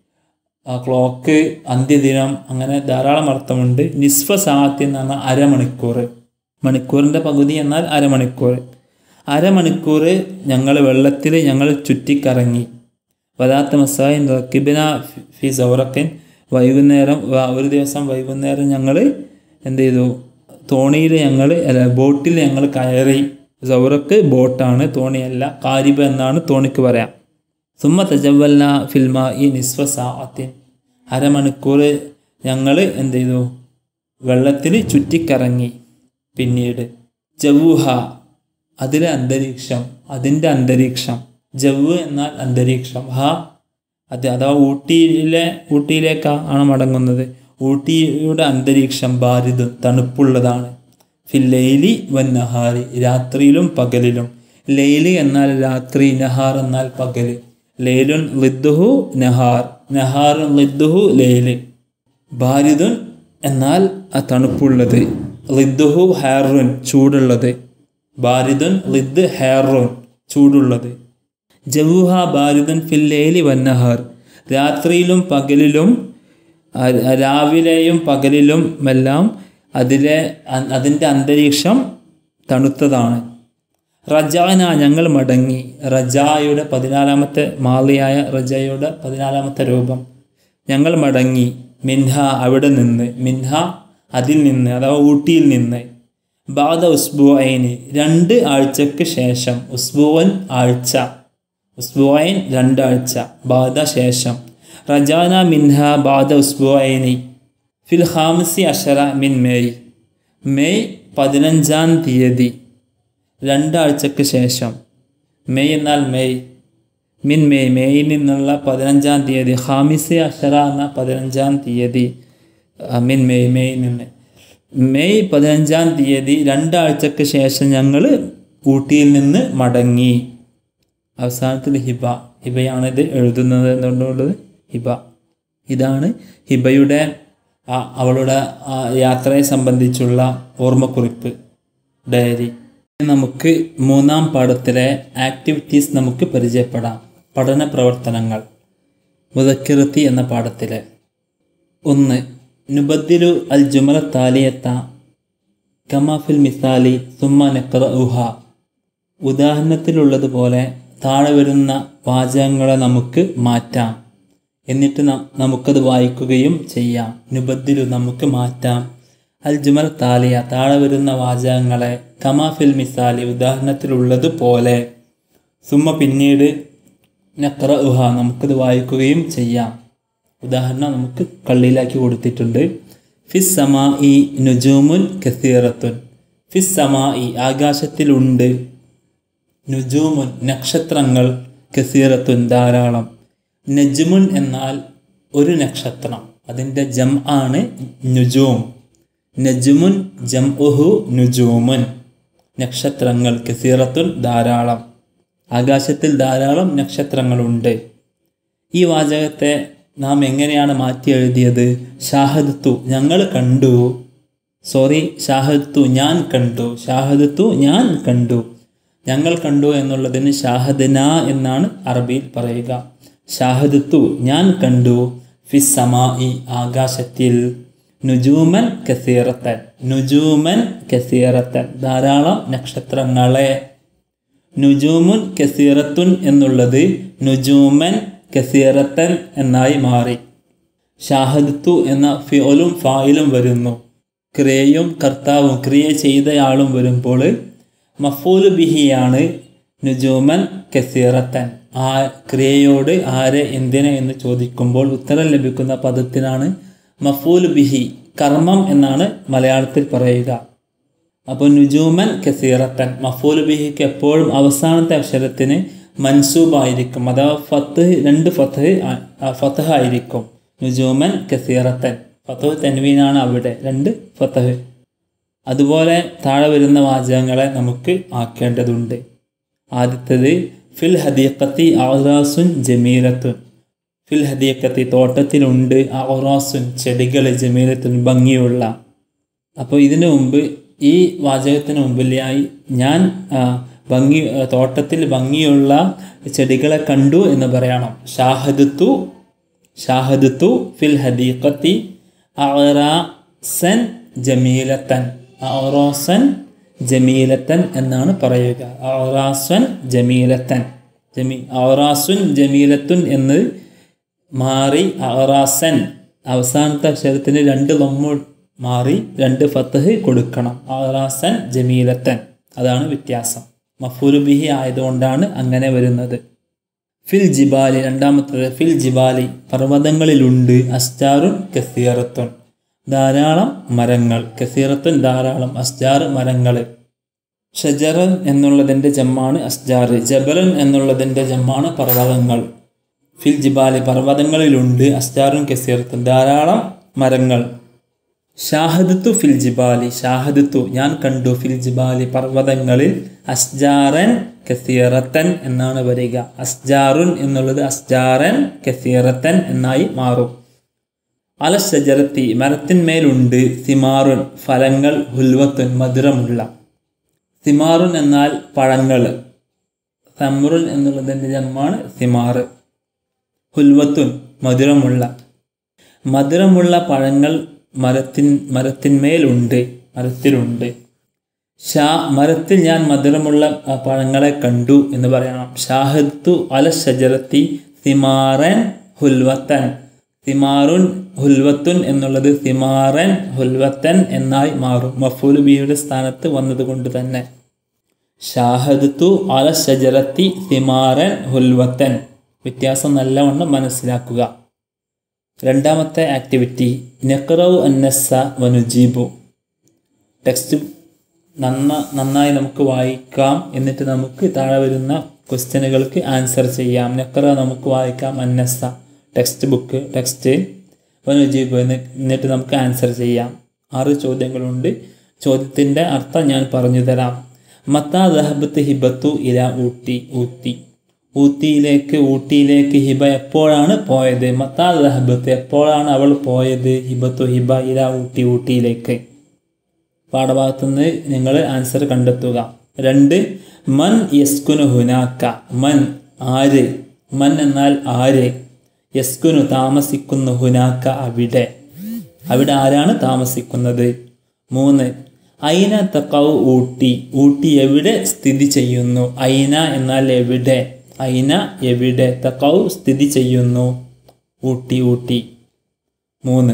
ക്ലോക്ക് അന്ത്യദിനം അങ്ങനെ ധാരാളം അർത്ഥമുണ്ട് നിസ്ഫ സാഅത്ത് എന്ന് പറഞ്ഞാൽ അരമണിക്കൂർ മണിക്കൂറിൻ്റെ പകുതി എന്നാൽ അരമണിക്കൂർ അരമണിക്കൂർ ഞങ്ങൾ വെള്ളത്തിൽ ഞങ്ങൾ ചുറ്റിക്കറങ്ങി വലാത്ത മസായിൻ റക്കിബിന ഫി സൗറക്കിൻ വൈകുന്നേരം ഒരു ദിവസം വൈകുന്നേരം ഞങ്ങൾ എന്ത് ചെയ്തു തോണിയിൽ ഞങ്ങൾ അല്ല ബോട്ടിൽ ഞങ്ങൾ കയറി സൗറക്ക് ബോട്ടാണ് തോണിയല്ല കാരിബ എന്നാണ് തോണിക്ക് പറയാം സുമ്മ തജവല്ല ഫിൽമ ഈ നിസ്വ സാഅത്തിൻ അരമണിക്കൂർ ഞങ്ങൾ എന്ത് ചെയ്തു വെള്ളത്തിൽ ചുറ്റിക്കറങ്ങി പിന്നീട് ജവുഹ അതിലെ അന്തരീക്ഷം അതിൻ്റെ അന്തരീക്ഷം ജവ് എന്നാൽ അന്തരീക്ഷം ഹ അത് അഥവാ ഊട്ടിയിലെ ഊട്ടിയിലേക്കാണ് മടങ്ങുന്നത് ഊട്ടിയുടെ അന്തരീക്ഷം ബാരിദ് തണുപ്പുള്ളതാണ് ഫിൽ ലൈലി വൻ നഹാരി രാത്രിയിലും പകലിലും ലൈലി എന്നാൽ രാത്രി നഹാർ എന്നാൽ പകൽ ലൈലുൻ ലിദ്ദുഹു നഹാർ നഹാറുൻ ലിദ്ദുഹു ലൈല് ബാരിദുൻ എന്നാൽ ആ തണുപ്പുള്ളത് ലിദ്ദുഹു ഹാറുൻ ചൂടുള്ളത് ബാരിദുൻ ലിദ് ഹാറുൻ ചൂടുള്ളത് ജവുഹ ബാരിദൻ ഫില്ലേലി വന്നഹർ രാത്രിയിലും പകലിലും രാവിലെയും പകലിലും എല്ലാം അതിലെ അതിൻ്റെ അന്തരീക്ഷം തണുത്തതാണ് റജാന ഞങ്ങൾ മടങ്ങി റജായുടെ പതിനാലാമത്തെ മാലിയായ റജയുടെ പതിനാലാമത്തെ രൂപം ഞങ്ങൾ മടങ്ങി മിൻഹ അവിടെ നിന്ന് മിൻഹ അതിൽ നിന്ന് അഥവാ ഊട്ടിയിൽ നിന്ന് ബാദ ഉസ്ബുഐന് രണ്ട് ആഴ്ചക്ക് ശേഷം ഉസ്ബുവൻ ആഴ്ച ഉസ്ബുഐൻ രണ്ടാഴ്ച ബാദ ശേഷം റജാന മിൻഹ ബാദ ഉസ്ബുഐനി ഫിൽ ഹാമിസി അഷറ മിൻ മെയ് മെയ് പതിനഞ്ചാം തീയതി രണ്ടാഴ്ചക്ക് ശേഷം മെയ് എന്നാൽ മെയ് മിൻ മെയ് മെയ്യിൽ നിന്നുള്ള പതിനഞ്ചാം തീയതി ഹാമിസി അഷറ എന്ന പതിനഞ്ചാം തീയതി ആ, മിൻ മെയ് മെയ്യിൽ നിന്ന് മെയ് പതിനഞ്ചാം തീയതി രണ്ടാഴ്ചക്ക് ശേഷം ഞങ്ങൾ ഊട്ടിയിൽ നിന്ന് മടങ്ങി അവസാനത്തിൽ ഹിബ ഹിബയാണിത് എഴുതുന്നത് എന്നുള്ളത് ഹിബ ഇതാണ് ഹിബയുടെ ആ അവളുടെ ആ യാത്രയെ സംബന്ധിച്ചുള്ള ഓർമ്മക്കുറിപ്പ് ഡയറി നമുക്ക് മൂന്നാം പാഠത്തിലെ ആക്ടിവിറ്റീസ് നമുക്ക് പരിചയപ്പെടാം പഠന പ്രവർത്തനങ്ങൾ മുതക്കിറത്തി എന്ന പാഠത്തിലെ ഒന്ന് നുബദ്ദിലു അൽ ജുമല താലിയത്ത കമാഫിൽ മിസാലി സുമ്മ നക്ര ഉഹ ഉദാഹരണത്തിലുള്ളതുപോലെ താഴെ വരുന്ന വാചകങ്ങളെ നമുക്ക് മാറ്റാം എന്നിട്ട് ന- നമുക്കത് വായിക്കുകയും ചെയ്യാം നുബദ്ദിലു നമുക്ക് മാറ്റാം അൽ ജുമൽ താലിയ താഴെ വരുന്ന വാചകങ്ങളെ കമാഫിൽ മിസാലി ഉദാഹരണത്തിലുള്ളതുപോലെ സുമ്മ പിന്നീട് നക്ര ഉഹ നമുക്കത് വായിക്കുകയും ചെയ്യാം ഉദാഹരണം നമുക്ക് കള്ളിയിലാക്കി കൊടുത്തിട്ടുണ്ട് ഫിസ് സമാ ഇ നുജൂമുൻ കസീറത്തുൻ ഫിസ് സമാ ഇ ആകാശത്തിലുണ്ട് നുജൂമുൻ നക്ഷത്രങ്ങൾ കസീറത്തുൻ ധാരാളം നജ്മുൻ എന്നാൽ ഒരു നക്ഷത്രം അതിൻ്റെ ജം ആണ് നുജൂം നജ്മുൻ ജം ഉഹു നുജൂമുൻ നക്ഷത്രങ്ങൾ കസീറത്തുൻ ധാരാളം ആകാശത്തിൽ ധാരാളം നക്ഷത്രങ്ങളുണ്ട് ഈ വാചകത്തെ നാം എങ്ങനെയാണ് മാറ്റി എഴുതിയത് ഷാഹദത്തു ഞങ്ങൾ കണ്ടു സോറി ഷാഹദത്തു ഞാൻ കണ്ടു ഷാഹദത്തു ഞാൻ കണ്ടു ഞങ്ങൾ കണ്ടു എന്നുള്ളതിന് ഷാഹദന എന്നാണ് അറബിയിൽ പറയുക ഷാഹദത്തു ഞാൻ കണ്ടു ഫിസമാ ഇ ആകാശത്തിൽ നുജൂമൻ കസീറത്തൻ നുജൂമൻ കസീറത്തൻ ധാരാളം നക്ഷത്രങ്ങളെ നുജൂമുൻ കസീറത്തുൻ എന്നുള്ളത് നുജൂമൻ കസീറത്തൻ എന്നായി മാറി ഷാഹദത്തു എന്ന ഫിയോലും ഫായിലും വരുന്നു ക്രിയയും കർത്താവും ക്രിയ ചെയ്തയാളും വരുമ്പോൾ മഫൂല് ബിഹിയാണ് നുജൂമൻ കസീറത്തൻ ആ ക്രിയയോട് ആരെ എന്തിനെ എന്ന് ചോദിക്കുമ്പോൾ ഉത്തരം ലഭിക്കുന്ന പദത്തിനാണ് മഫൂൽ ബിഹി കർമ്മം എന്നാണ് മലയാളത്തിൽ പറയുക അപ്പോൾ നുജൂമൻ കസീറത്തൻ മഫൂൽ ബിഹിക്ക് എപ്പോഴും അവസാനത്തെ അക്ഷരത്തിന് മൻസൂബായിരിക്കും അഥവാ ഫത്ത് രണ്ട് ഫത്ത് ഫത്തഹ് ആയിരിക്കും നുജൂമൻ കസീറത്തൻ ഫത്തഹ് തെൻവീനാണ് അവിടെ രണ്ട് ഫത്തഹ് അതുപോലെ താഴെ വരുന്ന വാചകങ്ങളെ നമുക്ക് ആക്കേണ്ടതുണ്ട് ആദ്യത്തേത് ഫിൽ ഹദീഖത്തി ഔറാസുൻ ജമീലത്തുൻ ഫിൽ ഹദീഖത്തി തോട്ടത്തിലുണ്ട് ഔറാസുൻ ചെടികൾ ജമീലത്തുൻ ഭംഗിയുള്ള അപ്പോൾ ഇതിനു മുമ്പ് ഈ വാചകത്തിന് മുമ്പിലായി ഞാൻ ആ, ഭംഗി ആ, തോട്ടത്തിൽ ഭംഗിയുള്ള ചെടികളെ കണ്ടു എന്ന് പറയണം ഷാഹദത്തു ഷാഹദത്തു ഫിൽ ഹദീഖത്തി ഔറാസൻ ജമീലത്തൻ ഔറാസൻ ജമീലത്തൻ എന്നാണ് പറയുക ഔറാസൻ ജമീലത്തൻ ജമീ ഔറാസുൻ ജമീലത്തുൻ എന്ന് മാറി ഔറാസൻ അവസാനത്തെ അക്ഷരത്തിന് രണ്ട് ലമ്മു മാറി രണ്ട് ഫത്തഹ് കൊടുക്കണം ഔറാസൻ ജമീലത്തൻ അതാണ് വ്യത്യാസം മഫൂലുബിഹി ആയതുകൊണ്ടാണ് അങ്ങനെ വരുന്നത് ഫിൽ ജിബാലി രണ്ടാമത്തത് ഫിൽ ജിബാലി പർവ്വതങ്ങളിലുണ്ട് അസ്റ്റാറുൻ കസീറത്തുൻ ധാരാളം മരങ്ങൾ കസീറത്തുൻ ധാരാളം അസ്ജാർ മരങ്ങൾ ഷജറൻ എന്നുള്ളതിൻ്റെ ജമ്മാണ് അസ്ജാർ ജബലൻ എന്നുള്ളതിൻ്റെ ജമ്മാണ് പർവ്വതങ്ങൾ ഫിൽ ജിബാലി പർവ്വതങ്ങളിലുണ്ട് അസ്ജാറുൻ കസീറത്തുൻ ധാരാളം മരങ്ങൾ ഷാഹദത്തു ഫിൽ ജിബാലി ഷാഹദത്തു ഞാൻ കണ്ടു ഫിൽ ജിബാലി പർവ്വതങ്ങളിൽ അസ്ജാറൻ കസീറത്തൻ എന്നാണ് വരിക അസ്ജാറുൻ എന്നുള്ളത് അസ്ജാറൻ കസീറത്തൻ എന്നായി മാറും അല ഷജറത്തി മരത്തിന്മേലുണ്ട് സിമാറുൻ ഫലങ്ങൾ ഹുൽവത്തുൻ മധുരമുള്ള സിമാറുൻ എന്നാൽ പഴങ്ങൾ സമറുൻ എന്നുള്ളതിൻ്റെ ജന്മാണ് സിമാറ് ഹുൽവത്തുൻ മധുരമുള്ള മധുരമുള്ള പഴങ്ങൾ മരത്തിൻ മരത്തിന്മേലുണ്ട് മരത്തിലുണ്ട് ഷാ മരത്തിൽ ഞാൻ മധുരമുള്ള ആ, പഴങ്ങളെ കണ്ടു എന്ന് പറയണം ഷാഹദ്തു അല ഷജറത്തി തിമാറൻ ഹുൽവത്തൻ തിമാറുൻ ഹുൽവത്തുൻ എന്നുള്ളത് തിമാറൻ ഹുൽവത്തൻ എന്നായി മാറും മഫൂൽ ബിയുടെ സ്ഥാനത്ത് വന്നതുകൊണ്ട് തന്നെ ഷാഹദ്തു അല ഷജറത്തി തിമാറൻ ഹുൽവത്തൻ വ്യത്യാസം നല്ലവണ്ണം മനസ്സിലാക്കുക രണ്ടാമത്തെ ആക്ടിവിറ്റി നെക്റവ് അന്നസ വനുജീബു ടെക്സ്റ്റ് നന്ന നന്നായി നമുക്ക് വായിക്കാം എന്നിട്ട് നമുക്ക് താഴെ വരുന്ന ക്വസ്റ്റ്യനുകൾക്ക് ആൻസർ ചെയ്യാം നെക്കറ നമുക്ക് വായിക്കാം അന്നസ ടെക്സ്റ്റ് ബുക്ക് ടെക്സ്റ്റ് വനുജീബ് എന്ന് എന്നിട്ട് നമുക്ക് ആൻസർ ചെയ്യാം ആറ് ചോദ്യങ്ങളുണ്ട് ചോദ്യത്തിൻ്റെ അർത്ഥം ഞാൻ പറഞ്ഞു തരാം മത്താ ദഹബത്ത് ഹിബത്തു ഇല ഊട്ടി ഊട്ടി ഊട്ടിയിലേക്ക് ഊട്ടിയിലേക്ക് ഹിബ എപ്പോഴാണ് പോയത് മത്താ ദഹബത്ത് എപ്പോഴാണ് അവൾ പോയത് ഹിബത്തു ഹിബ ഇല ഊട്ടി ഊട്ടിയിലേക്ക് പാഠഭാഗത്തു നിന്ന് നിങ്ങൾ ആൻസർ കണ്ടെത്തുക രണ്ട് മൻ യസ്കുനു ഹുനാക്ക മൻ ആര് മൻ എന്നാൽ ആര് യസ്കുനു താമസിക്കുന്നു ഹുനാക്ക അവിടെ അവിടെ ആരാണ് താമസിക്കുന്നത് മൂന്ന് ഐന തക്കൗ ഊട്ടി ഊട്ടി എവിടെ സ്ഥിതി ചെയ്യുന്നു ഐന എന്നാൽ എവിടെ ഐന എവിടെ തക്കൗ സ്ഥിതി ചെയ്യുന്നു ഊട്ടി ഊട്ടി മൂന്ന്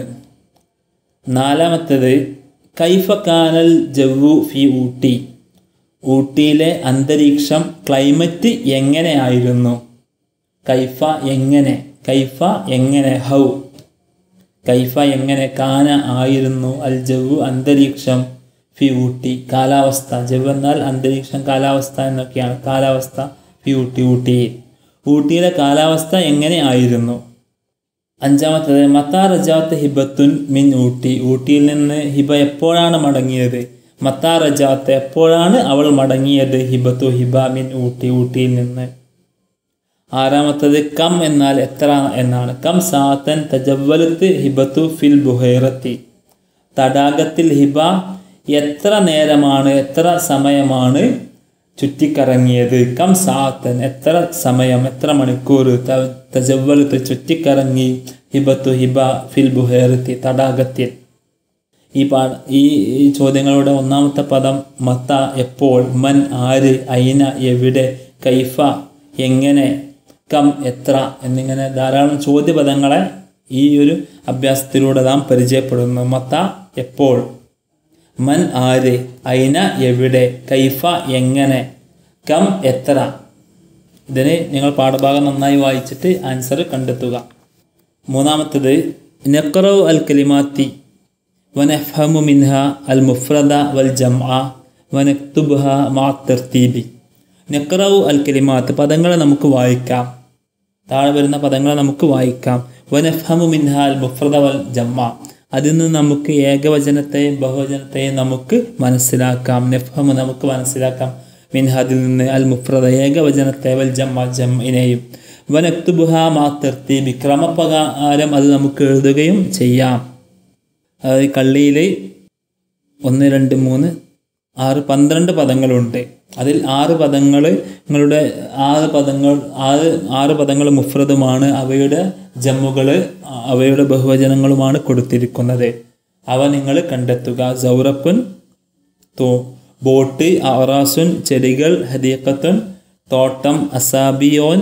നാലാമത്തേത് കൈഫ കാനൽ ജവ്വു ഫി ഊട്ടി ഊട്ടിയിലെ അന്തരീക്ഷം ക്ലൈമറ്റ് എങ്ങനെയായിരുന്നു കൈഫ എങ്ങനെ കൈഫ എങ്ങനെ ഹൗ കൈഫ എങ്ങനെ കാന ആയിരുന്നു അൽ ജവ്വു അന്തരീക്ഷം ഫി ഊട്ടി കാലാവസ്ഥ ജവ് എന്നാൽ അന്തരീക്ഷം കാലാവസ്ഥ എന്നൊക്കെയാണ് കാലാവസ്ഥ ഫി ഊട്ടി ഊട്ടിയിൽ ഊട്ടിയിലെ കാലാവസ്ഥ എങ്ങനെ ആയിരുന്നു അഞ്ചാമത്തത് മത്താ റജാത്ത് ഹിബത്തുൻ മിൻ ഊട്ടി ഊട്ടിയിൽ നിന്ന് ഹിബ എപ്പോഴാണ് മടങ്ങിയത് മത്താ റജാത്ത് എപ്പോഴാണ് അവൾ മടങ്ങിയത് ഹിബത്തു ഹിബ മിൻ ഊട്ടി ഊട്ടിയിൽ നിന്ന് ആറാമത്തത് കം എന്നാൽ എത്ര എന്നാണ് കം സാത്തൻ തജവലത്ത് ഹിബത്തു ഫിൽ ബുഹൈറത്തി തടാകത്തിൽ ഹിബ എത്ര നേരമാണ് എത്ര സമയമാണ് ചുറ്റിക്കറങ്ങിയത് കം സാത്തൻ എത്ര സമയം എത്ര മണിക്കൂർ ത- തജവലത്ത് ചുറ്റിക്കറങ്ങി ഹിബത്തു ഹിബ ഫിൽ ബുഹേറത്തി തടാകത്തിൽ ഈ പാ ഈ ഈ ചോദ്യങ്ങളുടെ ഒന്നാമത്തെ പദം മത്ത എപ്പോൾ മൻ ആര് ഐന എവിടെ കൈഫ എങ്ങനെ കം എത്ര എന്നിങ്ങനെ ധാരാളം ചോദ്യപദങ്ങളെ ഈ ഒരു അഭ്യാസത്തിലൂടെ നാം പരിചയപ്പെടുന്നു മത്ത എപ്പോൾ മൻ ആര് ഐന എവിടെ കൈഫ എങ്ങനെ കം എത്ര ഇതിന് നിങ്ങൾ പാഠഭാഗം നന്നായി വായിച്ചിട്ട് ആൻസർ കണ്ടെത്തുക മൂന്നാമത്തത് നഖറവ് അൽ കലിമാത്തി വനഫഹമു മിൻഹ അൽ മുഫ്രദ വൽ ജംഅ വനക്തുബ്ഹ മാ തർത്തീബി നഖറവ് അൽ കലിമാത്ത് പദങ്ങളെ നമുക്ക് വായിക്കാം താഴെ വരുന്ന പദങ്ങളെ നമുക്ക് വായിക്കാം വനഫഹമു മിൻഹ അൽ മുഫ്രദ വൽ ജംഅ അതിൽ നിന്ന് നമുക്ക് ഏകവചനത്തെയും ബഹുവചനത്തെയും നമുക്ക് മനസ്സിലാക്കാം നഫഹമു നമുക്ക് മനസ്സിലാക്കാം മിൻഹ അതിൽ നിന്ന് അൽ മുഫ്രദ ഏകവചനത്തെ വൽ ജമ്മ ജമ്മിനെയും വനക്തുബുഹ മാ തർത്തീബി ക്രമപ്രകാരം അത് നമുക്ക് എഴുതുകയും ചെയ്യാം അതായത് കള്ളിയിൽ ഒന്ന് രണ്ട് മൂന്ന് ആറ് പന്ത്രണ്ട് പദങ്ങളുണ്ട് അതിൽ ആറ് പദങ്ങൾ നിങ്ങളുടെ ആറ് പദങ്ങൾ ആറ് ആറ് പദങ്ങൾ മുഫ്രദുമാണ് അവയുടെ ജമ്മുകൾ അവയുടെ ബഹുവചനങ്ങളുമാണ് കൊടുത്തിരിക്കുന്നത് അവ നിങ്ങൾ കണ്ടെത്തുക സൗറക്കുൻ തോ ബോട്ട് അറാസുൻ ചെടികൾ ഹദീഖത്തുൻ തോട്ടം അസാബിയോൻ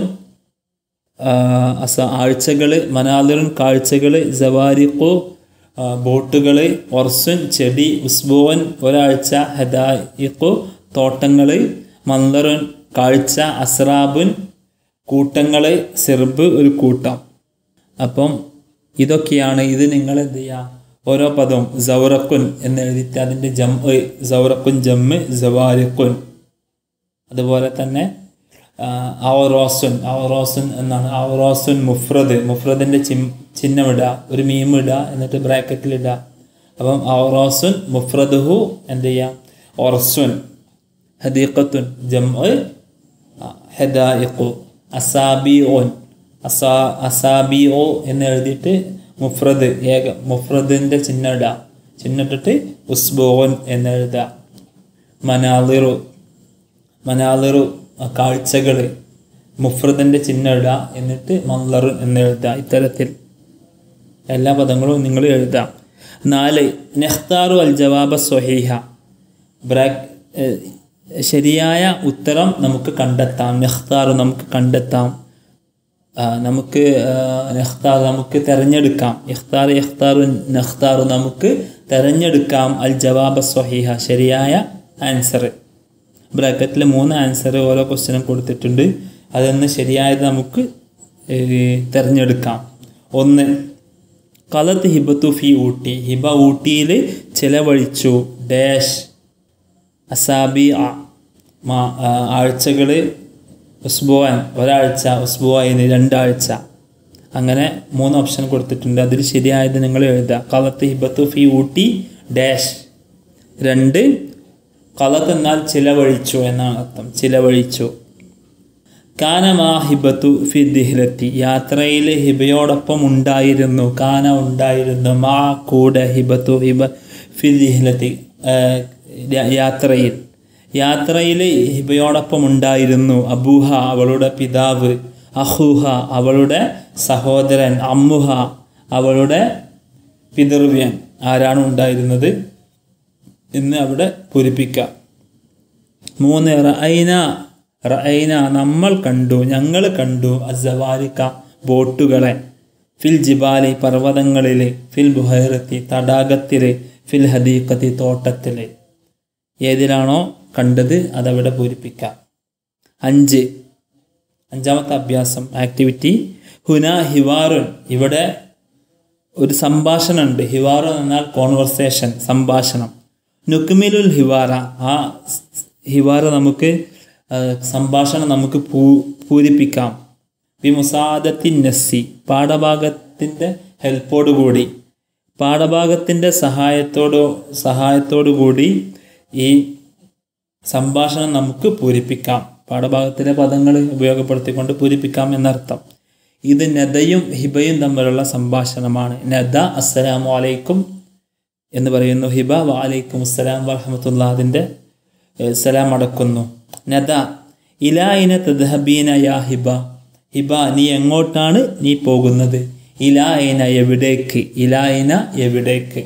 അസ ആഴ്ചകൾ മനാദിറുൻ കാഴ്ചകൾ ജവാരിഖു ബോട്ടുകൾ ഒർസുൻ ചെടി ഉസ്ബോൻ ഒരാഴ്ച ഹദായിഖു തോട്ടങ്ങൾ മന്ദറുൻ കാഴ്ച അസ്രാബുൻ കൂട്ടങ്ങൾ സിർബ് ഒരു കൂട്ടം അപ്പം ഇതൊക്കെയാണ് ഇത് നിങ്ങൾ എന്ത് ചെയ്യുക ഓരോ പദവും സൗറക്കുൻ എന്ന് എഴുതിയിട്ട് അതിൻ്റെ ജം സൗറക്കുൻ ജമ്മ് ജവാരിഖുൻ അതുപോലെ തന്നെ അവറോസുൻ അവറോസുൻ എന്നാണ് അവറോസുൻ മുഫ്രദ് മുഫ്രദിൻ്റെ ചിം ചിഹ്നമിടുക ഒരു മീമിടുക എന്നിട്ട് ബ്രാക്കറ്റിലിടുക അപ്പം അവറോസുൻ മുഫ്രദുഹു എന്ത് ചെയ്യാം ഒർസുൻ ഹദീഖത്തുൻ ജം ഹെദായിഖു അസാബി ഓൻ അസാ അസാബി ഓ എന്ന് എഴുതിയിട്ട് മുഫ്രദ് ഏക മുഫ്രദിൻ്റെ ചിഹ്നം ഇടുക ചിഹ്നിട്ടിട്ട് ഉസ്ബോൻ എന്ന് എഴുതുക മനാലിറു മനാലിറു കാഴ്ചകൾ മുഫ്രദിൻ്റെ ചിഹ്നം ഇടുക എന്നിട്ട് മന്ദർ എന്ന് എഴുതുക ഇത്തരത്തിൽ എല്ലാ പദങ്ങളും നിങ്ങൾ എഴുതാം നാല് നെഹ്താറു അൽ ജവാബ സ്വഹീഹ ബ്രാക്ക് ഏഹ്, ശരിയായ ഉത്തരം നമുക്ക് കണ്ടെത്താം നെഖ്താർ നമുക്ക് കണ്ടെത്താം ആ, നമുക്ക് നെഖ്താർ നമുക്ക് തിരഞ്ഞെടുക്കാം ഇഖ്താർ ഇഖ്താർ നെഖ്താർ നമുക്ക് തിരഞ്ഞെടുക്കാം അൽ ജവാബ് സ്വഹീഹ ശരിയായ ആൻസർ ബ്രാക്കറ്റിൽ മൂന്ന് ആൻസർ ഓരോ ക്വസ്റ്റ്യനും കൊടുത്തിട്ടുണ്ട് അതിൽ നിന്ന് ശരിയായത് നമുക്ക് ഏഹ്, തിരഞ്ഞെടുക്കാം ഒന്ന് കലത്ത് ഹിബത്തു ഫി ഊട്ടി ഹിബ ഊട്ടിയിൽ ചിലവഴിച്ചു ഡാഷ് അസാബി ആഴ്ചകൾ ഉസ്ബുവാൻ ഒരാഴ്ച ഉസ്ബുവായിന് രണ്ടാഴ്ച അങ്ങനെ മൂന്ന് ഓപ്ഷൻ കൊടുത്തിട്ടുണ്ട് അതിൽ ശരിയായത് നിങ്ങൾ എഴുതുക കളത്ത് ഹിബത്തു ഫി ഊട്ടി ഡാഷ് രണ്ട് കളത്ത് എന്നാൽ ചിലവഴിച്ചു എന്നാണ് അർത്ഥം ചിലവഴിച്ചു കാന മാ ഹിബത്തു ഫി ദിഹ്ലത്തി യാത്രയിൽ ഹിബയോടൊപ്പം ഉണ്ടായിരുന്നു കാന ഉണ്ടായിരുന്നു മാ കൂടെ ഹിബത്തു ഹിബ ഫി ദിഹ്ലത്തി ഏഹ്, യാ- യാത്രയിൽ യാത്രയിൽ ഹിബയോടൊപ്പം ഉണ്ടായിരുന്നു അബൂഹ അവളുടെ പിതാവ് അഹൂഹ അവളുടെ സഹോദരൻ അമ്മുഹ അവളുടെ പിതൃവ്യൻ ആരാണ് ഉണ്ടായിരുന്നത് എന്ന് അവിടെ പൂരിപ്പിക്കാം മൂന്ന് റഅൈന റഅൈന നമ്മൾ കണ്ടു ഞങ്ങൾ കണ്ടു അസവാലിക്ക ബോട്ടുകളെ ഫിൽ ജിബാലി പർവ്വതങ്ങളിൽ ഫിൽ ബുഹൈറത്തി തടാകത്തിൽ ഫിൽ ഹദീഖത്തി തോട്ടത്തിൽ ഏതിലാണോ കണ്ടത് അതവിടെ പൂരിപ്പിക്കാം അഞ്ച് അഞ്ചാമത്തെ അഭ്യാസം ആക്ടിവിറ്റി ഹുന ഹിവാറുൻ ഇവിടെ ഒരു സംഭാഷണമുണ്ട് ഹിവാറ എന്നാൽ കോൺവെർസേഷൻ സംഭാഷണം നുക്മിലുൽ ഹിവാറ ആ സ് ഹിവാറ നമുക്ക് ആ, സംഭാഷണം നമുക്ക് പൂ പൂരിപ്പിക്കാം ബി മുസാദത്തിൻ നസ്സി പാഠഭാഗത്തിൻ്റെ ഹെൽപ്പോടു കൂടി പാഠഭാഗത്തിൻ്റെ സഹായത്തോടു സഹായത്തോടു കൂടി ഈ സംഭാഷണം നമുക്ക് പൂരിപ്പിക്കാം പാഠഭാഗത്തിലെ പദങ്ങൾ ഉപയോഗപ്പെടുത്തിക്കൊണ്ട് പൂരിപ്പിക്കാം എന്നർത്ഥം ഇത് നദയും ഹിബയും തമ്മിലുള്ള സംഭാഷണമാണ് നദ അസ്സലാമു അലൈക്കും എന്ന് പറയുന്നു ഹിബ വലൈക്കും അസ്സലാം വറഹമത്തുള്ള അതിൻ്റെ ഏഹ്, സലാം അടക്കുന്നു നദ ഇലായിന തദ്ഹബീന യാ ഹിബ ഹിബ നീ എങ്ങോട്ടാണ് നീ പോകുന്നത് ഇലായിന എവിടേക്ക് ഇലായിന എവിടേക്ക്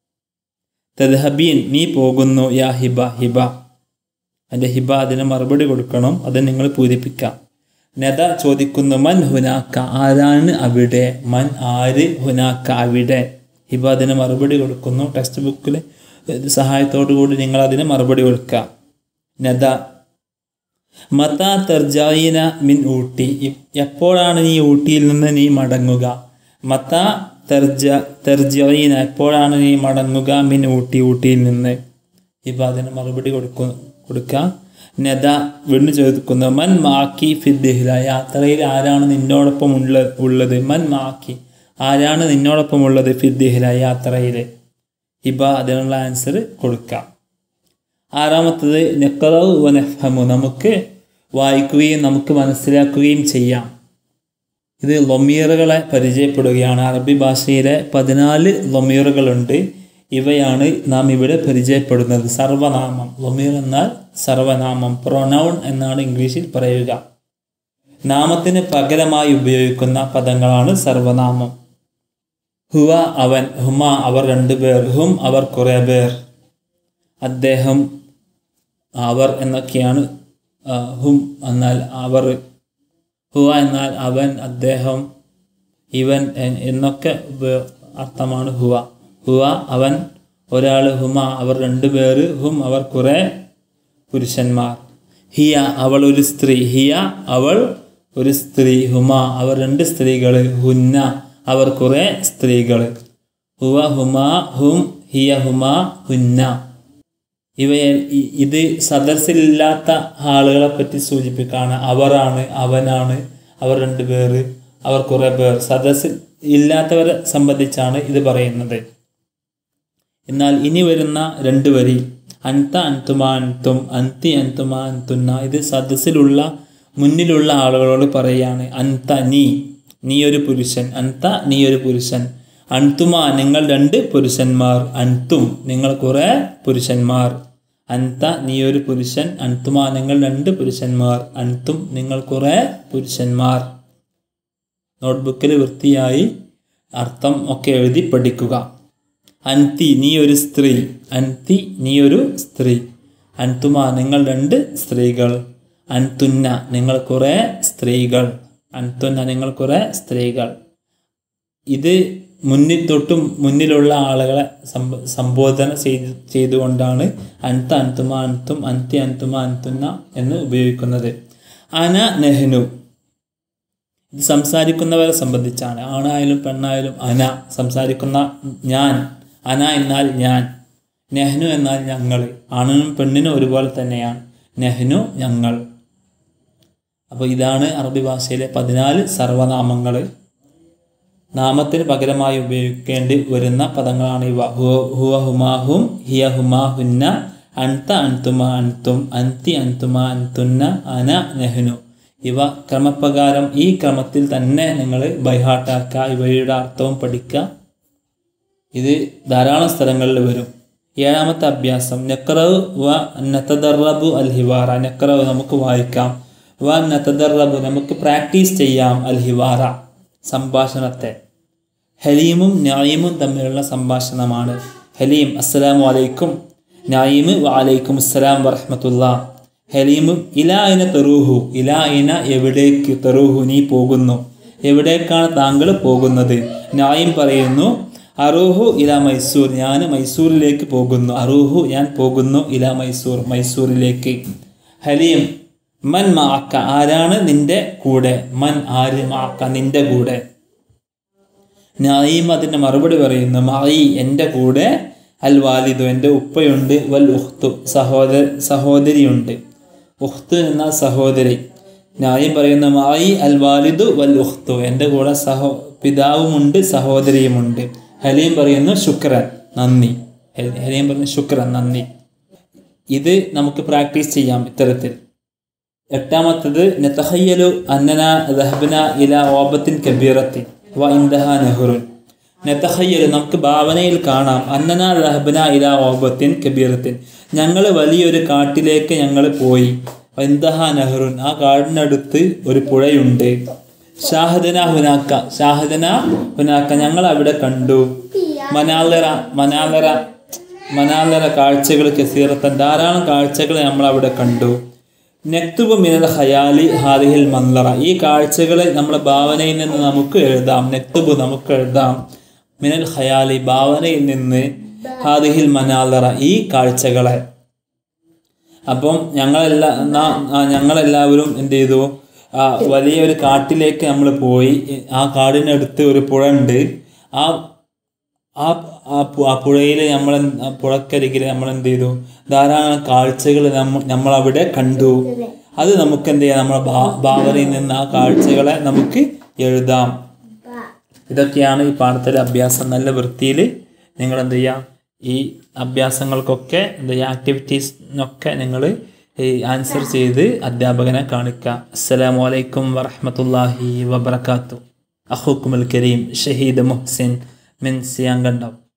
തദ്ഹബീൻ നീ പോകുന്നു യാ ഹിബ ഹിബ അതിൻ്റെ ഹിബ അതിന് മറുപടി കൊടുക്കണം അത് നിങ്ങൾ പൂരിപ്പിക്കാം നദ ചോദിക്കുന്നു മൻ ഹുനാക്ക ആരാണ് അവിടെ മൻ ആര് ഹുനാക്ക അവിടെ ഹിബ അതിന് മറുപടി കൊടുക്കുന്നു ടെക്സ്റ്റ് ബുക്കിൽ സഹായത്തോടു കൂടി നിങ്ങൾ അതിന് മറുപടി കൊടുക്കുക നദ മത തെർജായിന മിൻ ഊട്ടി ഇ- എപ്പോഴാണ് നീ ഊട്ടിയിൽ നിന്ന് നീ മടങ്ങുക മത തെർജ തെർജായിന എപ്പോഴാണ് നീ മടങ്ങുക മിൻ ഊട്ടി ഊട്ടിയിൽ നിന്ന് ഇപ്പം അതിന് മറുപടി കൊടുക്കു കൊടുക്കുക നദ വീണ്ടും ചോദിക്കുന്നു മൻ മാക്കി ഫിദ്ദിഹില യാത്രയിൽ ആരാണ് നിന്നോടൊപ്പം ഉള്ള ഉള്ളത് മൻ മാക്കി ആരാണ് നിന്നോടൊപ്പം ഉള്ളത് ഫിദ്ദിഹില യാത്രയിൽ ഇബ അതിനുള്ള ആൻസർ കൊടുക്കാം ആറാമത്തത് നെക്കറവ് വനഫമു നമുക്ക് വായിക്കുകയും നമുക്ക് മനസ്സിലാക്കുകയും ചെയ്യാം ഇത് ലൊമീറുകളെ പരിചയപ്പെടുകയാണ് അറബി ഭാഷയിലെ പതിനാല് ലൊമീറുകളുണ്ട് ഇവയാണ് നാം ഇവിടെ പരിചയപ്പെടുന്നത് സർവനാമം ലൊമീർ എന്നാൽ സർവനാമം പ്രൊനൗൺ എന്നാണ് ഇംഗ്ലീഷിൽ പറയുക നാമത്തിന് പകരമായി ഉപയോഗിക്കുന്ന പദങ്ങളാണ് സർവനാമം ഹുവ അവൻ ഹുമ അവർ രണ്ടുപേർ ഹും അവർ കുറേ പേർ അദ്ദേഹം അവർ എന്നൊക്കെയാണ് ആ, ഹും എന്നാൽ അവർ ഹുവ എന്നാൽ അവൻ അദ്ദേഹം ഇവൻ എ- എന്നൊക്കെ ഉപ- അർത്ഥമാണ് ഹുവ ഹുവ അവൻ ഒരാൾ ഹുമ അവർ രണ്ടുപേർ ഹും അവർ കുറേ പുരുഷന്മാർ ഹിയ അവൾ ഒരു സ്ത്രീ ഹിയ അവൾ ഒരു സ്ത്രീ ഹുമ അവർ രണ്ട് സ്ത്രീകൾ ഹുന്ന അവർ കുറേ സ്ത്രീകൾ ഹുവ ഹുമ ഹും ഹിയ ഹുമ ഹുന്ന ഇവയെ ഇ- ഇത് സദസ്സിലില്ലാത്ത ആളുകളെ പറ്റി സൂചിപ്പിക്കുകയാണ് അവരാണ് അവനാണ് അവർ രണ്ട് പേര് അവർ കുറേ പേർ സദസ്സിൽ ഇല്ലാത്തവരെ സംബന്ധിച്ചാണ് ഇത് പറയുന്നത് എന്നാൽ ഇനി വരുന്ന രണ്ട് വരി അൻത അൻതുമാ അൻതും അന്തി അൻതുമാ അൻതുന്ന ഇത് സദസ്സിലുള്ള മുന്നിലുള്ള ആളുകളോട് പറയാണ് അൻത നീ നീ ഒരു പുരുഷൻ അൻത നീ ഒരു പുരുഷൻ അൻതുമ നിങ്ങൾ രണ്ട് പുരുഷന്മാർ അൻതും നിങ്ങൾ കുറേ പുരുഷന്മാർ അൻത നീ ഒരു പുരുഷൻ അൻതുമ നിങ്ങൾ രണ്ട് പുരുഷന്മാർ അൻതും നിങ്ങൾ കുറേ പുരുഷന്മാർ നോട്ട്ബുക്കിൽ വൃത്തിയായി അർത്ഥം ഒക്കെ എഴുതി പഠിക്കുക അൻതി നീ ഒരു സ്ത്രീ അൻതി നീ ഒരു സ്ത്രീ അൻതുമ നിങ്ങൾ രണ്ട് സ്ത്രീകൾ അൻതുന്ന നിങ്ങൾ കുറേ സ്ത്രീകൾ അൻതുന്ന നിങ്ങൾ കുറേ സ്ത്രീകൾ ഇത് മുന്നിൽ തൊട്ടും മുന്നിലുള്ള ആളുകളെ സംബ സംബോധന ചെയ്ത് ചെയ്തുകൊണ്ടാണ് അൻത അൻതുമ അൻതും അൻതി അൻതുമ അൻതുന്ന എന്ന് ഉപയോഗിക്കുന്നത് അന നെഹ്നു ഇത് സംസാരിക്കുന്നവരെ സംബന്ധിച്ചാണ് ആണായാലും പെണ്ണായാലും അന സംസാരിക്കുന്ന ഞാൻ അന എന്നാൽ ഞാൻ നെഹ്നു എന്നാൽ ഞങ്ങൾ ആണിനും പെണ്ണിനും ഒരുപോലെ തന്നെയാണ് നെഹ്നു ഞങ്ങൾ അപ്പോൾ ഇതാണ് അറബി ഭാഷയിലെ പതിനാല് സർവനാമങ്ങൾ നാമത്തിന് പകരമായി ഉപയോഗിക്കേണ്ടി വരുന്ന പദങ്ങളാണ് ഇവ ഹുവ ഹുവ ഹുമാഹും ഹിയ ഹുമാ ഹുന്ന അൻത അൻതുമ അൻതും അൻതി അൻതുമ അൻതുന്ന അന നെഹ്നു ഇവ ക്രമപ്രകാരം ഈ ക്രമത്തിൽ തന്നെ നിങ്ങൾ ബൈഹാട്ടാക്കുക ഇവയുടെ അർത്ഥവും പഠിക്കുക ഇത് ധാരാളം സ്ഥലങ്ങളിൽ വരും ഏഴാമത്തെ അഭ്യാസം നെക്റവ് വ നത്തദറബു അൽ ഹിവാറ നെക്റവ് നമുക്ക് വായിക്കാം വ നത്തദറബു നമുക്ക് പ്രാക്ടീസ് ചെയ്യാം അൽ ഹിവാറ സംഭാഷണത്തെ ഹലീമും നായിമും തമ്മിലുള്ള സംഭാഷണമാണ് ഹലീം അസ്സലാമു അലൈക്കും നായിമ് വലൈക്കും അസ്സലാം വറഹമത്തുള്ള ഹലീമും ഇലായിന തെറൂഹു ഇലായിന എവിടേക്ക് തെറൂഹു നീ പോകുന്നു എവിടേക്കാണ് താങ്കൾ പോകുന്നത് നായിം പറയുന്നു അറൂഹു ഇല മൈസൂർ ഞാൻ മൈസൂരിലേക്ക് പോകുന്നു അറൂഹു ഞാൻ പോകുന്നു ഇല മൈസൂർ മൈസൂരിലേക്ക് ഹലീം മൻ മാക്ക ആരാണ് നിന്റെ കൂടെ മൻ ആര് മാക്ക നിന്റെ കൂടെ നായിം അതിൻ്റെ മറുപടി പറയുന്നു മായി എൻ്റെ കൂടെ അൽ വാലിദു എൻ്റെ ഉപ്പയുണ്ട് വൽ ഉഖ്തു സഹോദര സഹോദരിയുണ്ട് ഉഖ്തു എന്ന സഹോദരി നായിം പറയുന്ന മായി അൽ വാലിദു വൽ ഉഖ്തു എൻ്റെ കൂടെ സഹോ പിതാവുമുണ്ട് സഹോദരിയുമുണ്ട് ഹലീം പറയുന്നു ശുക്രൻ നന്ദി ഹെ- ഹലീം പറയുന്നു ശുക്രൻ നന്ദി ഇത് നമുക്ക് പ്രാക്ടീസ് ചെയ്യാം ഇത്തരത്തിൽ എട്ടാമത്തത് നെത്തഹയ്യലു അന്നന ദഹബന ഇല ഓബത്തിൻ കബീറത്തിൻ വ ഇന്ദഹ നെഹ്റുൻ നെത്തഹയ്യലു നമുക്ക് ഭാവനയിൽ കാണാം അന്നന ദഹബന ഇല ഓബത്തിൻ കബീറത്തിൻ ഞങ്ങൾ വലിയൊരു കാട്ടിലേക്ക് ഞങ്ങൾ പോയി വ ഇന്ദഹ നെഹ്റുൻ ആ കാടിനടുത്ത് ഒരു പുഴയുണ്ട് ഷാഹദന ഹുനാക്ക ഷാഹദന ഹുനാക്ക ഞങ്ങൾ അവിടെ കണ്ടു മനാലറ മനാലറ മനാലറ കാഴ്ചകൾ കസീറത്തൻ ധാരാളം കാഴ്ചകൾ നമ്മൾ അവിടെ കണ്ടു നെക്തുബ് മിനൽ ഹയാലി ഹാദിഹിൽ മന്ദറ ഈ കാഴ്ചകളെ നമ്മുടെ ഭാവനയിൽ നിന്ന് നമുക്ക് എഴുതാം നെക്തുബ് നമുക്ക് എഴുതാം മിനൽ ഹയാലി ഭാവനയിൽ നിന്ന് ഹാദിഹിൽ മനാലറ ഈ കാഴ്ചകളെ അപ്പം ഞങ്ങളെല്ലാ നാ- ആ ഞങ്ങളെല്ലാവരും എന്ത് ചെയ്തു ആ വലിയൊരു കാട്ടിലേക്ക് നമ്മൾ പോയി ആ കാടിനടുത്ത് ഒരു പുഴ ഉണ്ട് ആ ആ ആ പു- ആ പുഴയിൽ നമ്മൾ ആ പുഴക്കരികിൽ നമ്മൾ എന്ത് ചെയ്തു ധാരാളം കാഴ്ചകൾ നമ്മൾ നമ്മളവിടെ കണ്ടു അത് നമുക്ക് എന്ത് ചെയ്യാം നമ്മുടെ ഭാ- ഭാവനയിൽ നിന്ന് ആ കാഴ്ചകളെ നമുക്ക് എഴുതാം ഇതൊക്കെയാണ് ഈ പാഠത്തിലെ അഭ്യാസം നല്ല വൃത്തിയിൽ നിങ്ങൾ എന്ത് ചെയ്യുക ഈ അഭ്യാസങ്ങൾക്കൊക്കെ എന്ത് ചെയ്യുക ആക്ടിവിറ്റീസിനൊക്കെ നിങ്ങൾ ഈ ആൻസർ ചെയ്ത് അധ്യാപകനെ കാണിക്കുക അസ്സലാമു അലൈക്കും വറഹമത്തല്ലാഹി വബർക്കാത്തു അഹുക്കുമുൽ കരീം ഷഹീദ് മുഹ്സിൻ മിൻ സിയാങ്കണ്ടം